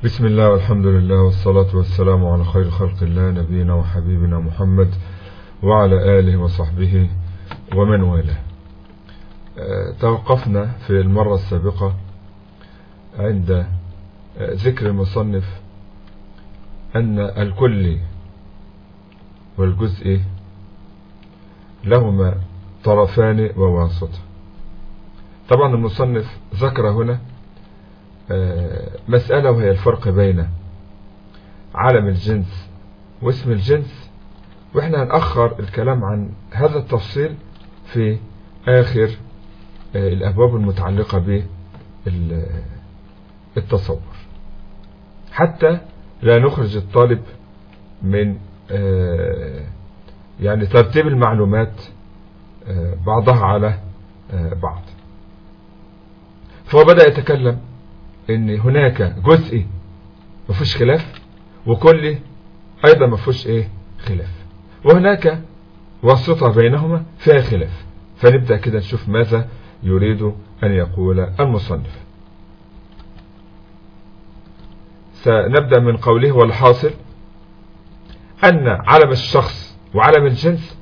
بسم الله والحمد لله والصلاة والسلام على خير خلق الله نبينا وحبيبنا محمد وعلى آله وصحبه ومن والاه آه، توقفنا في المرة السابقة عند آه، ذكر المصنف أن الكل والجزء لهما طرفان وواسطة طبعا المصنف ذكر هنا آه، مسألة وهي الفرق بين علم الجنس واسم الجنس واحنا هنأخر الكلام عن هذا التفصيل في آخر آه، الأبواب المتعلقة بالتصور حتى لا نخرج الطالب من آه، يعني ترتيب المعلومات بعضها على بعض فهو بدأ يتكلم ان هناك جزء ما فيهوش خلاف وكل ايضا ما فيهوش ايه خلاف وهناك واسطة بينهما فيها خلاف فنبدأ كده نشوف ماذا يريد ان يقول المصنف سنبدأ من قوله والحاصل ان علم الشخص وعلم الجنس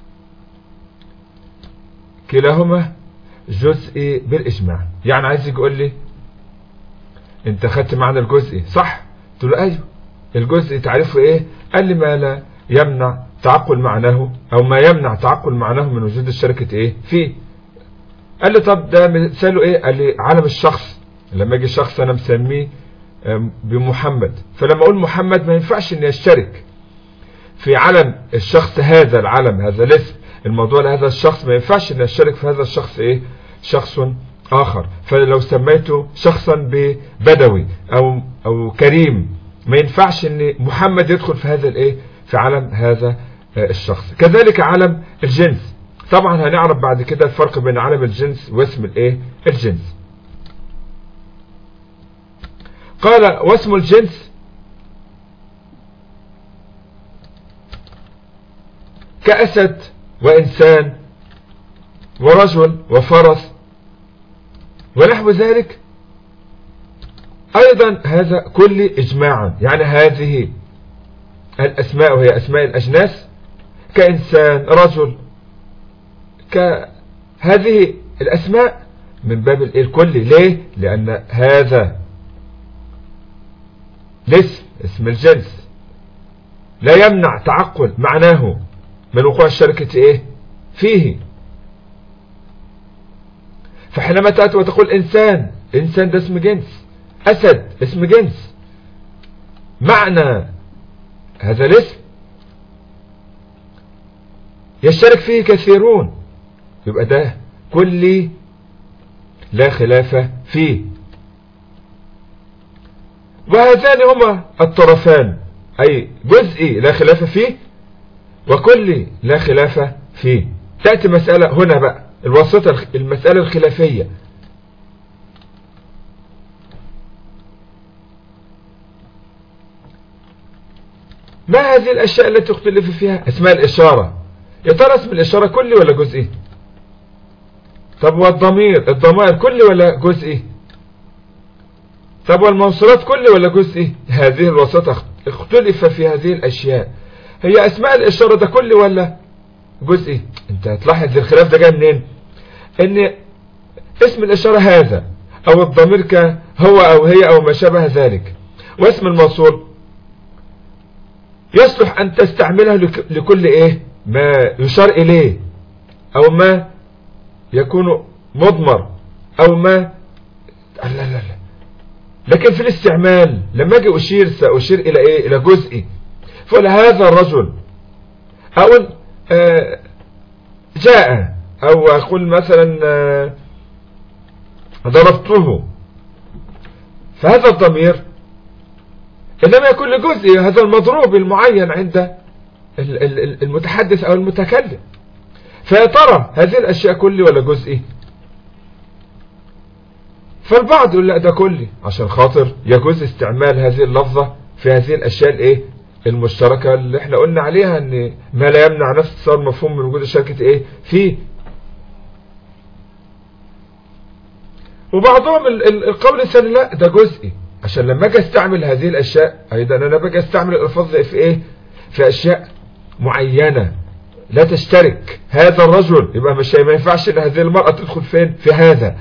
كلاهما جزء بالاجماع يعني عايز يقول لي انت خدت معنى الجزء صح قلت له ايوه الجزء تعرفه ايه قال لي ما لا يمنع تعقل معناه او ما يمنع تعقل معناه من وجود الشركة ايه فيه قال لي طب ده مثاله ايه قال لي علم الشخص لما يجي شخص انا مسميه بمحمد فلما اقول محمد ما ينفعش اني اشترك في علم الشخص هذا العلم هذا الاسم الموضوع لهذا الشخص ما ينفعش اني اشترك في هذا الشخص ايه شخص آخر فلو سميته شخصا ببدوي أو, أو كريم ما ينفعش ان محمد يدخل في هذا الايه في علم هذا الشخص كذلك علم الجنس طبعا هنعرف بعد كده الفرق بين علم الجنس واسم الايه الجنس قال واسم الجنس كأسد وإنسان ورجل وفرس ونحو ذلك أيضا هذا كل إجماعا يعني هذه الأسماء وهي أسماء الأجناس كإنسان رجل كهذه الأسماء من باب الكل ليه لأن هذا الاسم اسم الجنس لا يمنع تعقل معناه من وقوع الشركة ايه فيه فحينما تأتي وتقول إنسان إنسان ده اسم جنس أسد اسم جنس معنى هذا الاسم يشترك فيه كثيرون يبقى ده كل لا خلاف فيه وهذان هما الطرفان أي جزء لا خلاف فيه وكل لا خلاف فيه تأتي مسألة هنا بقى الواسطة المسألة الخلافية ما هذه الأشياء التي اختلف فيها اسماء الإشارة يا ترى اسم الإشارة كلي ولا جزئي طب والضمير الضمائر كلي ولا جزئي طب والموصولات كلي ولا جزئي هذه الوسطة اختلف في هذه الأشياء هي أسماء الإشارة ده كلي ولا جزئي انت هتلاحظ الخلاف ده جاي منين ان اسم الاشارة هذا او الضمير كهو او هي او ما شابه ذلك واسم الموصول يصلح ان تستعملها لكل ايه ما يشار اليه او ما يكون مضمر او ما لا لا لا لكن في الاستعمال لما اجي اشير ساشير الى ايه الى جزئي فقول هذا الرجل اقول آه جاء او اقول مثلا آه ضربته فهذا الضمير انما يكون لجزء هذا المضروب المعين عند المتحدث او المتكلم فيا ترى هذه الاشياء كلي ولا جزئي فالبعض يقول لا ده كلي عشان خاطر يجوز استعمال هذه اللفظة في هذه الاشياء الايه المشتركة اللي احنا قلنا عليها ان ما لا يمنع نفس صار مفهوم من وجود الشركة ايه فيه وبعضهم القول الثاني لا ده جزئي عشان لما اجي استعمل هذه الاشياء ايضا انا باجي استعمل الالفاظ في ايه في اشياء معينة لا تشترك هذا الرجل يبقى مش ما ينفعش ان هذه المرأة تدخل فين في هذا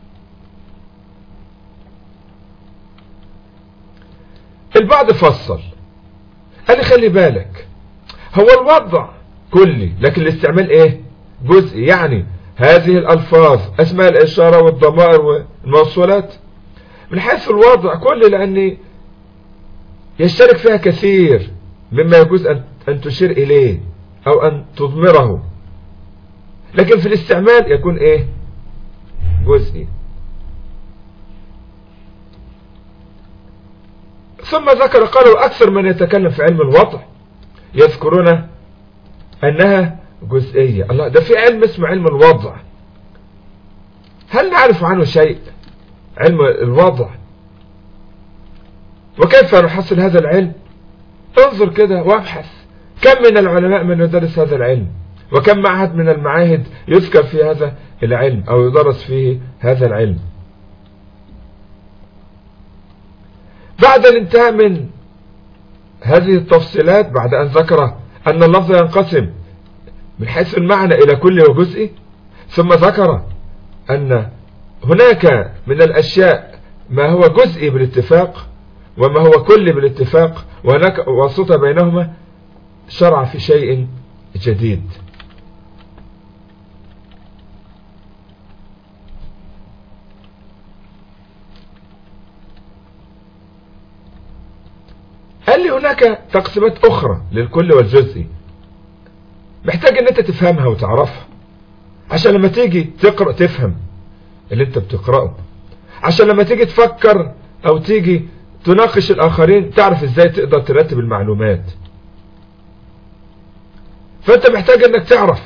البعض فصل قال لي خلي بالك هو الوضع كلي لكن الاستعمال ايه جزئي يعني هذه الالفاظ اسماء الاشارة والضمائر والموصولات من حيث الوضع كلي لان يشترك فيها كثير مما يجوز ان تشير اليه او ان تضمره لكن في الاستعمال يكون ايه جزئي ثم ذكر قالوا أكثر من يتكلم في علم الوضع يذكرون أنها جزئية الله ده في علم اسمه علم الوضع هل نعرف عنه شيء علم الوضع وكيف نحصل هذا العلم انظر كده وابحث كم من العلماء من يدرس هذا العلم وكم معهد من المعاهد يذكر في هذا العلم او يدرس فيه هذا العلم بعد الانتهاء من هذه التفصيلات بعد أن ذكر أن اللفظ ينقسم من حيث المعنى إلى كل وجزء ثم ذكر أن هناك من الأشياء ما هو جزئي بالاتفاق وما هو كل بالاتفاق وهناك واسطة بينهما شرع في شيء جديد قال لي هناك تقسيمات أخرى للكل والجزئي محتاج ان انت تفهمها وتعرفها عشان لما تيجي تقرأ تفهم اللي انت بتقرأه عشان لما تيجي تفكر او تيجي تناقش الاخرين تعرف ازاي تقدر ترتب المعلومات فانت محتاج انك تعرف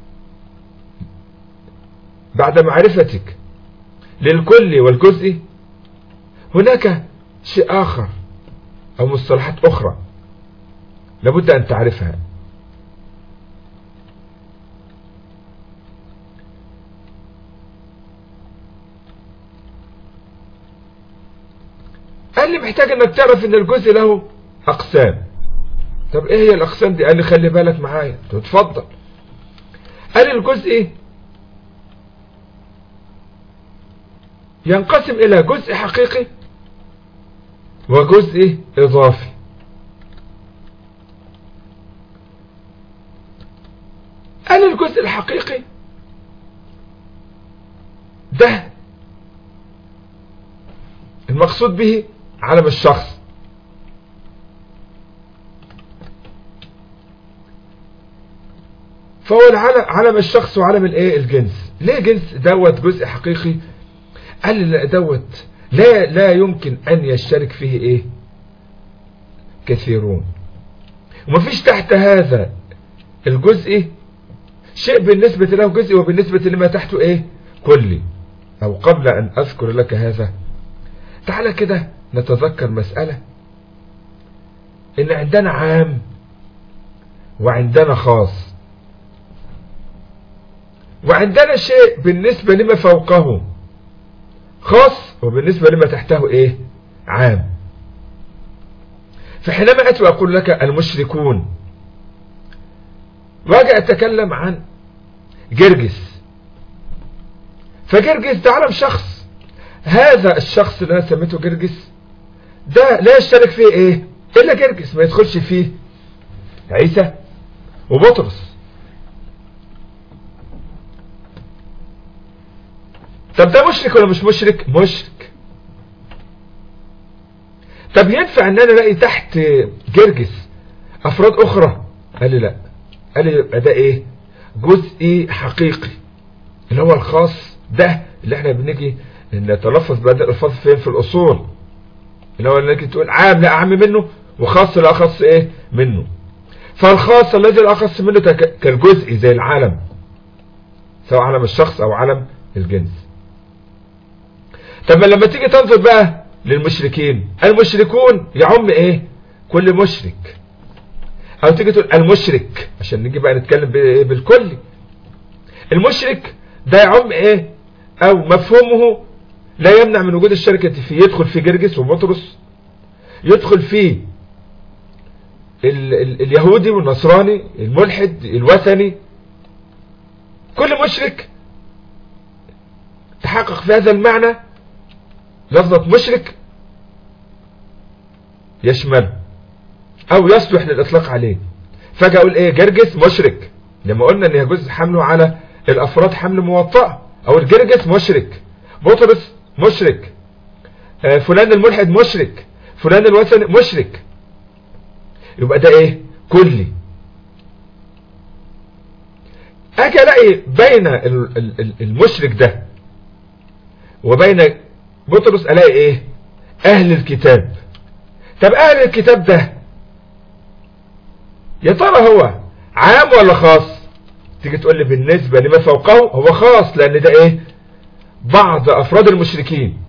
بعد معرفتك للكل والجزء هناك شيء اخر او مصطلحات اخرى لابد ان تعرفها قال لي محتاج انك تعرف ان الجزء له اقسام طب ايه هي الاقسام دي قال لي خلي بالك معايا تتفضل قال الجزء ينقسم الى جزء حقيقي وجزء اضافي قال الجزء الحقيقي ده المقصود به علم الشخص فهو علم الشخص وعلم الايه الجنس ليه جنس دوت جزء حقيقي قال لا دوت لا لا يمكن ان يشترك فيه ايه كثيرون ومفيش تحت هذا الجزء شيء بالنسبة له جزء وبالنسبة لما تحته ايه كلي او قبل ان اذكر لك هذا تعالى كده نتذكر مسألة ان عندنا عام وعندنا خاص وعندنا شيء بالنسبة لما فوقه خاص وبالنسبة لما تحته ايه عام فحينما اتي واقول لك المشركون واجي اتكلم عن جرجس فجرجس ده علم شخص هذا الشخص اللي انا سميته جرجس ده لا يشترك فيه ايه الا جرجس ما يدخلش فيه عيسى وبطرس طب ده مشرك ولا مش مشرك مشرك طب ينفع ان انا الاقي تحت جرجس افراد اخرى قال لي لا قال لي يبقى ده ايه جزء حقيقي اللي هو الخاص ده اللي احنا بنيجي نتلفظ بهذه الالفاظ فين في الاصول اللي هو انك تقول عام لا اعم منه وخاص لا اخص ايه منه فالخاص الذي لا اخص منه كالجزء زي العالم سواء علم الشخص او علم الجنس طب لما تيجي تنظر بقى للمشركين المشركون يعم ايه كل مشرك او تيجي تقول المشرك عشان نيجي بقى نتكلم بالكل المشرك ده يعم ايه او مفهومه لا يمنع من وجود الشركة فيه يدخل في جرجس وبطرس يدخل فيه ال ال اليهودي والنصراني الملحد الوثني كل مشرك تحقق في هذا المعنى لفظة مشرك يشمل او يصلح للاطلاق عليه فجأة اقول ايه جرجس مشرك لما قلنا ان يجوز حمله على الافراد حمل موطأ او الجرجس مشرك بطرس مشرك آه فلان الملحد مشرك فلان الوثني مشرك يبقى ده ايه كلي اجي الاقي بين المشرك ده وبين بطرس الاقي ايه اهل الكتاب طب اهل الكتاب ده يا ترى هو عام ولا خاص تيجي تقول لي بالنسبة لما فوقه هو خاص لان ده ايه بعض افراد المشركين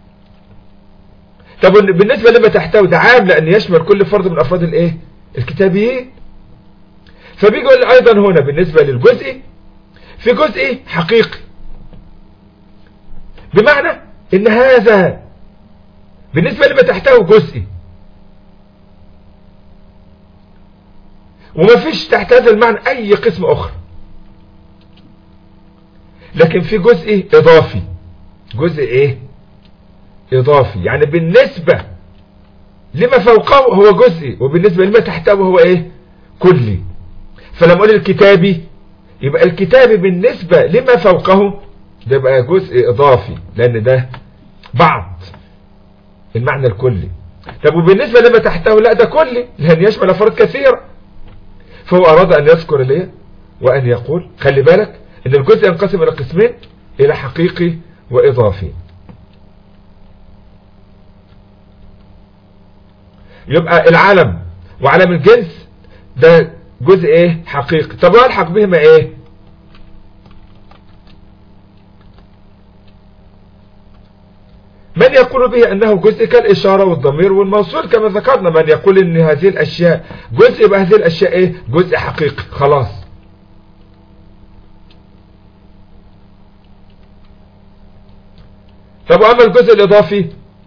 طب بالنسبة لما تحته ده عام لان يشمل كل فرد من افراد الايه الكتابيين فبيجي يقول لي ايضا هنا بالنسبة للجزء في جزء حقيقي بمعنى ان هذا بالنسبة لما تحته جزء وما فيش تحت هذا المعنى اي قسم اخر لكن في جزء اضافي جزء ايه اضافي يعني بالنسبة لما فوقه هو جزء وبالنسبة لما تحته هو ايه كلي فلما اقول الكتابي يبقى الكتابي بالنسبة لما فوقه ده يبقى جزء اضافي لان ده بعض المعنى الكلي طب وبالنسبة لما تحته لا ده كلي لان يشمل افراد كثيرة فهو اراد ان يذكر ليه وان يقول خلي بالك ان الجزء ينقسم الى قسمين الى حقيقي واضافي يبقى العالم وعالم الجنس ده جزء ايه حقيقي طب يلحق بهما ايه من يقول به أنه جزء كالإشارة والضمير والموصول كما ذكرنا من يقول أن هذه الأشياء جزء بهذه الأشياء إيه؟ جزء حقيقي خلاص طب وأما الجزء الإضافي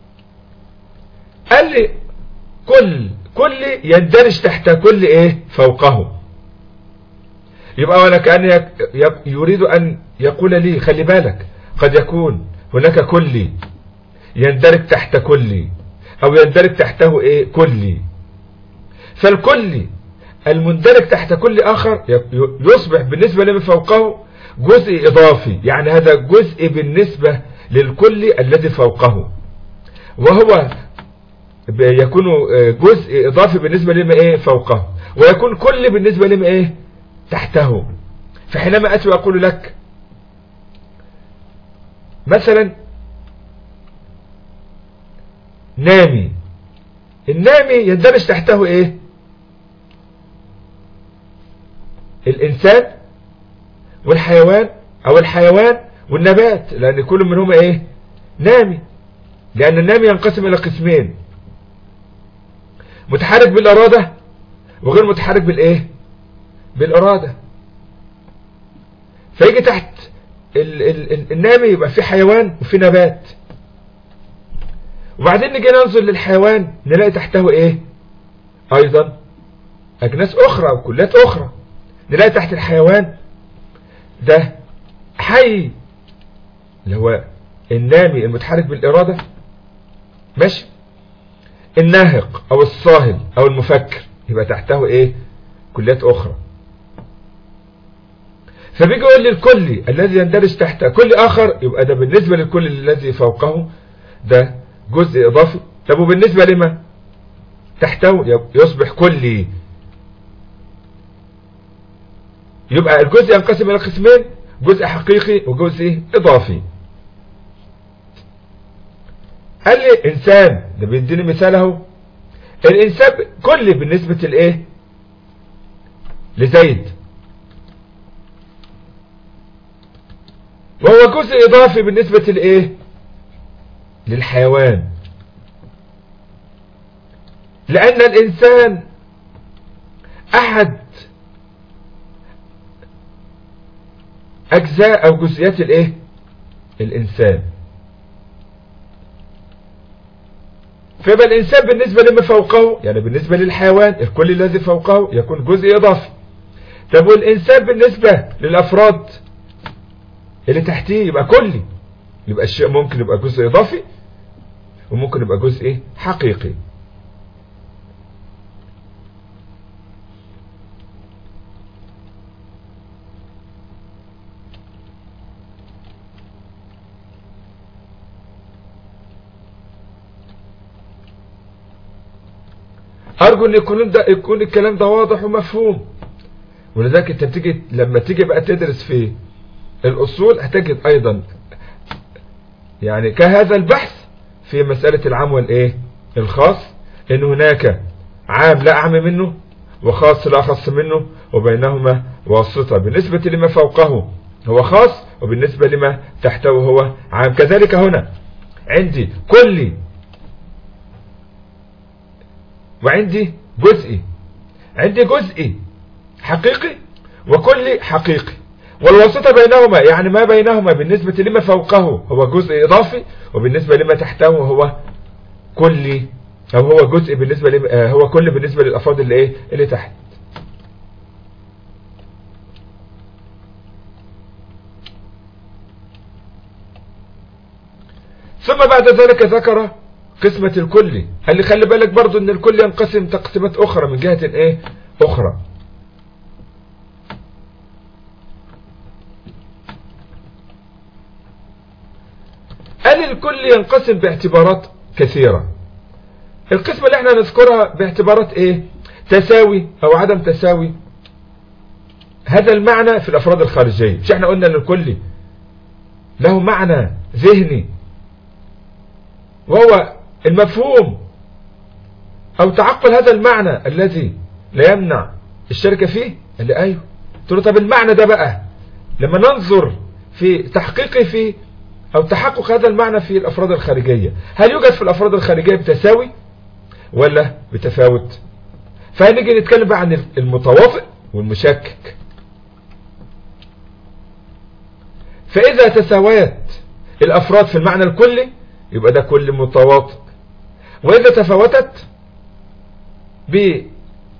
قال لي كل كل يندرج تحت كل إيه فوقه يبقى وانا كأن يريد أن يقول لي خلي بالك قد يكون هناك كلي يندرج تحت كلي او يندرج تحته ايه كلي فالكلي المندرج تحت كل اخر يصبح بالنسبة لما فوقه جزء اضافي يعني هذا جزء بالنسبة للكل الذي فوقه وهو يكون جزء اضافي بالنسبة لما ايه فوقه ويكون كل بالنسبة لما ايه تحته فحينما اتي واقول لك مثلا نامي النامي يندرج تحته ايه الانسان والحيوان او الحيوان والنبات لان كل منهما ايه نامي لان النامي ينقسم الى قسمين متحرك بالارادة وغير متحرك بالايه بالارادة فيجي تحت ال ال النامي يبقى في حيوان وفي نبات وبعدين نجي ننظر للحيوان نلاقي تحته ايه ايضا اجناس اخرى وكلات اخرى نلاقي تحت الحيوان ده حي اللي هو النامي المتحرك بالارادة ماشي الناهق او الصاهل او المفكر يبقى تحته ايه كليات اخرى فبيجي يقول لي الكلي الذي يندرج تحت كل اخر يبقى ده بالنسبة للكل الذي فوقه ده جزء اضافي طب وبالنسبة لما تحته يصبح كلي يبقى الجزء ينقسم الى قسمين جزء حقيقي وجزء اضافي قال لي انسان ده بيديني مثال اهو الانسان كل بالنسبة لايه لزيد وهو جزء اضافي بالنسبة لايه للحيوان لان الانسان احد اجزاء او جزئيات الايه الانسان فيبقى الإنسان بالنسبة لما فوقه يعني بالنسبة للحيوان الكل الذي فوقه يكون جزء إضافي طب والإنسان بالنسبة للأفراد اللي تحتيه يبقى كلي يبقى الشيء ممكن يبقى جزء إضافي وممكن يبقى جزء إيه؟ حقيقي أرجو أن يكون, ده يكون الكلام ده واضح ومفهوم ولذلك أنت بتيجي لما تيجي بقى تدرس في الأصول هتجد أيضا يعني كهذا البحث في مسألة العام والإيه الخاص إن هناك عام لا أعم منه وخاص لا أخص منه وبينهما واسطة بالنسبة لما فوقه هو خاص وبالنسبة لما تحته هو عام كذلك هنا عندي كلي وعندي جزئي عندي جزئي حقيقي وكلي حقيقي والواسطة بينهما يعني ما بينهما بالنسبة لما فوقه هو جزء إضافي وبالنسبة لما تحته هو كلي أو هو جزء بالنسبة لما هو كل بالنسبة للأفراد اللي إيه اللي تحت ثم بعد ذلك ذكر قسمة الكلي قال لي خلي بالك برضو ان الكل ينقسم تقسيمات اخرى من جهة ايه اخرى قال الكل ينقسم باعتبارات كثيرة القسمة اللي احنا نذكرها باعتبارات ايه تساوي او عدم تساوي هذا المعنى في الافراد الخارجية مش احنا قلنا ان الكل له معنى ذهني وهو المفهوم او تعقل هذا المعنى الذي لا يمنع الشركة فيه قال لي ايوه قلت له طب المعنى ده بقى لما ننظر في تحقيقه فيه او تحقق هذا المعنى في الافراد الخارجية هل يوجد في الافراد الخارجية بتساوي ولا بتفاوت فهنيجي نتكلم بقى عن المتواطئ والمشكك فاذا تساويت الافراد في المعنى الكلي يبقى ده كل متواطئ وإذا تفاوتت بأي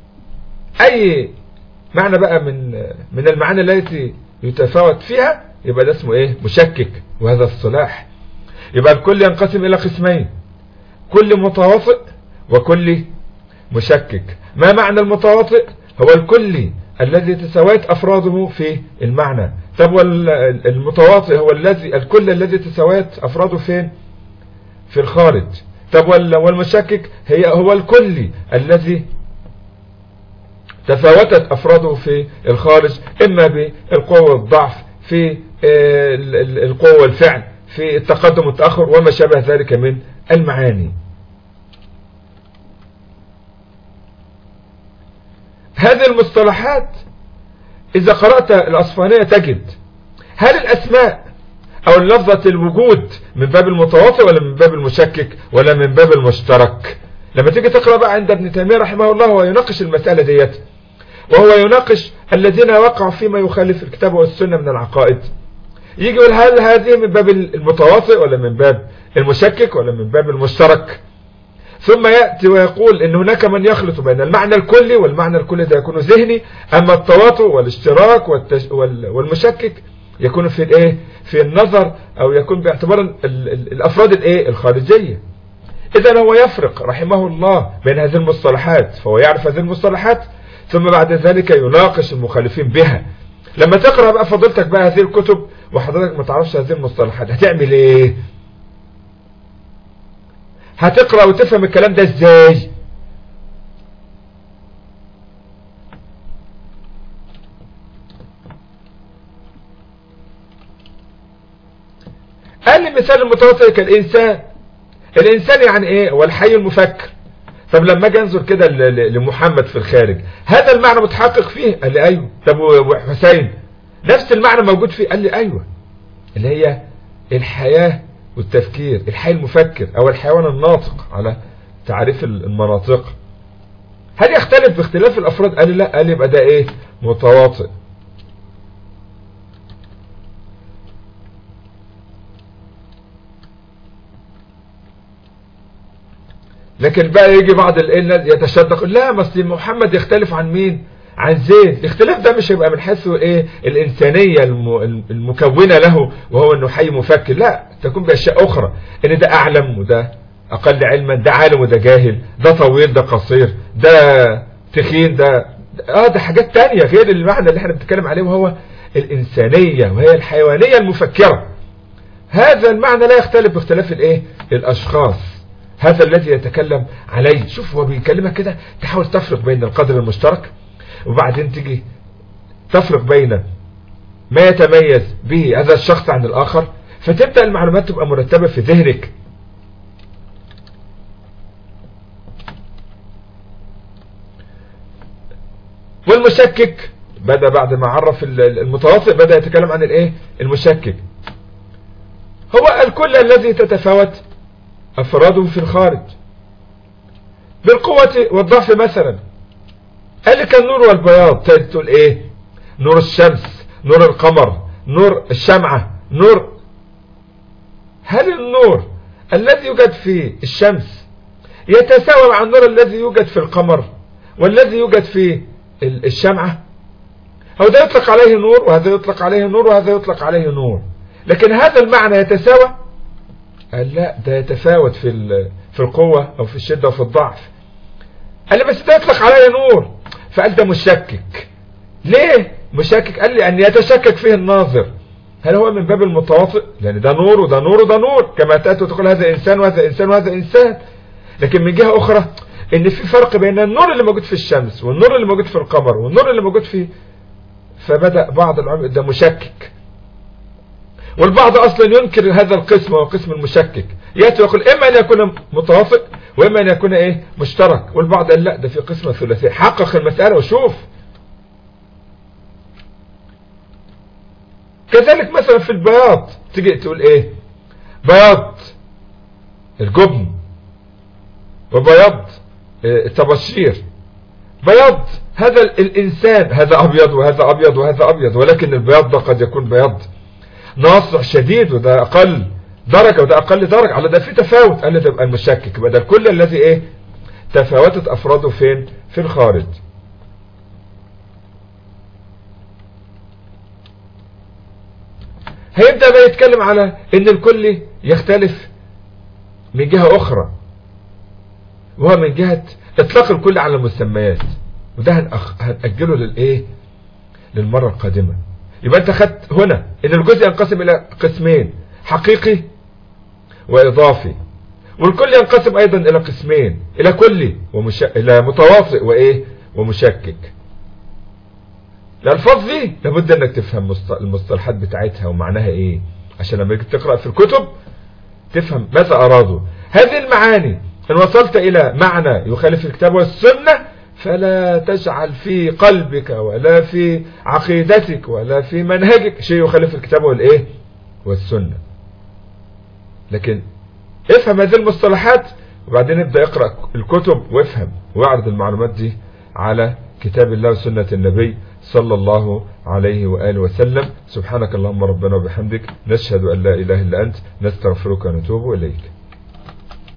معنى بقى من من المعاني التي يتفاوت فيها يبقى ده اسمه ايه مشكك وهذا الصلاح يبقى الكل ينقسم الى قسمين كل متواطئ وكل مشكك ما معنى المتواطئ هو الكل الذي تساويت افراده في المعنى طب والمتواطئ هو الذي الكل الذي تساويت افراده فين في الخارج طب والمشكك هي هو الكلي الذي تفاوتت أفراده في الخارج إما بالقوة والضعف في القوة والفعل في التقدم والتأخر وما شابه ذلك من المعاني هذه المصطلحات إذا قرأت الأصفانية تجد هل الأسماء او لفظة الوجود من باب المتواطئ ولا من باب المشكك ولا من باب المشترك لما تيجي تقرأ بقى عند ابن تيمية رحمه الله هو يناقش المسألة ديت وهو يناقش الذين وقعوا فيما يخالف الكتاب والسنة من العقائد يجي يقول هل هذه من باب المتواطئ ولا من باب المشكك ولا من باب المشترك ثم يأتي ويقول ان هناك من يخلط بين المعنى الكلي والمعنى الكلي ده يكون ذهني اما التواطؤ والاشتراك والتش... والمشكك يكون في الايه في النظر او يكون باعتبار ال ال الافراد الايه الخارجية اذا هو يفرق رحمه الله بين هذه المصطلحات فهو يعرف هذه المصطلحات ثم بعد ذلك يناقش المخالفين بها لما تقرأ بقى فضلتك بقى هذه الكتب وحضرتك ما تعرفش هذه المصطلحات هتعمل ايه هتقرأ وتفهم الكلام ده ازاي قال لي مثال المتواطئ كالإنسان الإنسان يعني إيه هو الحي المفكر طب لما اجي انظر كده لمحمد في الخارج هذا المعنى متحقق فيه قال لي أيوه طب وحسين نفس المعنى موجود فيه قال لي أيوه اللي هي الحياة والتفكير الحي المفكر أو الحيوان الناطق على تعريف المناطق هل يختلف باختلاف الأفراد قال لي لا قال لي يبقى ده إيه متواطئ لكن بقى يجي بعض الناس يتشدق يقول لا ما اصل محمد يختلف عن مين عن زيد الاختلاف ده مش هيبقى من حيث ايه الانسانيه المكونه له وهو انه حي مفكر لا تكون باشياء اخرى ان ده اعلم وده اقل علما ده عالم وده جاهل ده طويل ده قصير ده تخين ده اه ده حاجات تانية غير المعنى اللي احنا بنتكلم عليه وهو الانسانيه وهي الحيوانيه المفكره هذا المعنى لا يختلف باختلاف الايه الاشخاص هذا الذي يتكلم عليه شوف هو بيكلمك كده تحاول تفرق بين القدر المشترك وبعدين تيجي تفرق بين ما يتميز به هذا الشخص عن الآخر فتبدأ المعلومات تبقى مرتبة في ذهنك والمشكك بدأ بعد ما عرف المتواطئ بدأ يتكلم عن الايه المشكك هو الكل الذي تتفاوت أفراده في الخارج بالقوة والضعف مثلا قال لك النور والبياض تقول ايه نور الشمس نور القمر نور الشمعة نور هل النور الذي يوجد في الشمس يتساوى مع النور الذي يوجد في القمر والذي يوجد في الشمعة هو ده يطلق عليه نور وهذا يطلق عليه نور وهذا يطلق عليه نور لكن هذا المعنى يتساوى قال لا ده يتفاوت في في القوة او في الشدة وفي الضعف قال لي بس ده يطلق عليه نور فقال ده مشكك ليه مشكك قال لي ان يتشكك فيه الناظر هل هو من باب المتواطئ لان ده نور وده نور وده نور كما تأتي وتقول هذا انسان وهذا انسان وهذا انسان لكن من جهة اخرى ان في فرق بين النور اللي موجود في الشمس والنور اللي موجود في القمر والنور اللي موجود في فبدأ بعض العلماء ده مشكك والبعض اصلا ينكر هذا القسم وهو قسم المشكك ياتي ويقول اما ان يكون متوافق واما ان يكون ايه مشترك والبعض قال لا ده في قسم ثلاثي حقق المسألة وشوف كذلك مثلا في البياض تيجي تقول ايه بياض الجبن وبياض التبشير بياض هذا الانسان هذا ابيض وهذا ابيض وهذا ابيض ولكن البياض ده قد يكون بياض ناصع شديد وده اقل درجة وده اقل درجة على ده في تفاوت قال تبقى المشكك بدل كل الذي ايه تفاوتت افراده فين في الخارج هيبدأ بقى يتكلم على ان الكل يختلف من جهة اخرى وهو من جهة اطلاق الكل على المسميات وده هنأجله للايه للمرة القادمة يبقى انت خدت هنا ان الجزء ينقسم الى قسمين حقيقي واضافي والكل ينقسم ايضا الى قسمين الى كلي ومش... الى متواطئ وايه ومشكك الالفاظ دي لابد انك تفهم المصطلحات بتاعتها ومعناها ايه عشان لما تيجي تقرا في الكتب تفهم ماذا ارادوا هذه المعاني ان وصلت الى معنى يخالف الكتاب والسنه فلا تجعل في قلبك ولا في عقيدتك ولا في منهجك شيء يخالف الكتاب والايه والسنة لكن افهم هذه المصطلحات وبعدين ابدأ اقرأ الكتب وافهم واعرض المعلومات دي على كتاب الله وسنة النبي صلى الله عليه وآله وسلم سبحانك اللهم ربنا وبحمدك نشهد أن لا إله إلا أنت نستغفرك ونتوب إليك